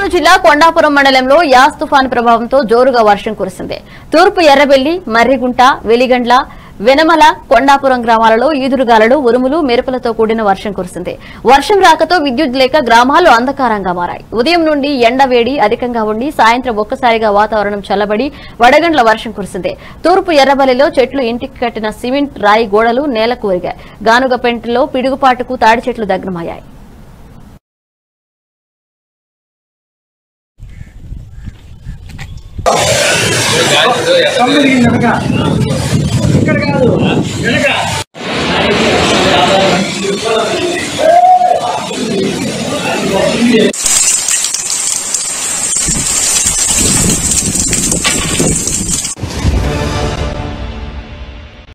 జిల్లా కొండాపురం మండలంలో యాస్ తుఫాను ప్రభావంతో జోరుగా వర్షం కురిసింది తూర్పు ఎర్రబెల్లి మర్రిగుంట వెలిగండ్ల వెనమల కొండాపురం గ్రామాలలో ఈదురుగాలులు ఉరుములు మెరుపులతో కూడిన వర్షం కురిసింది వర్షం రాకతో విద్యుత్ లేక గ్రామాలు అంధకారంగా మారాయి ఉదయం నుండి ఎండ వేడి అధికంగా ఉండి సాయంత్రం ఒక్కసారిగా వాతావరణం చల్లబడి వడగండ్ల వర్షం కురిసింది తూర్పు ఎర్రబల్లిలో చెట్లు ఇంటికి కట్టిన సిమెంట్ రాయి గోడలు నేల కూరిగాయి గానుగపెంటలో పిడుగుపాటుకు తాడి చెట్లు దగ్నమయ్యాయి తొమ్మిది వెనక ఇక్కడ కాదు వెనక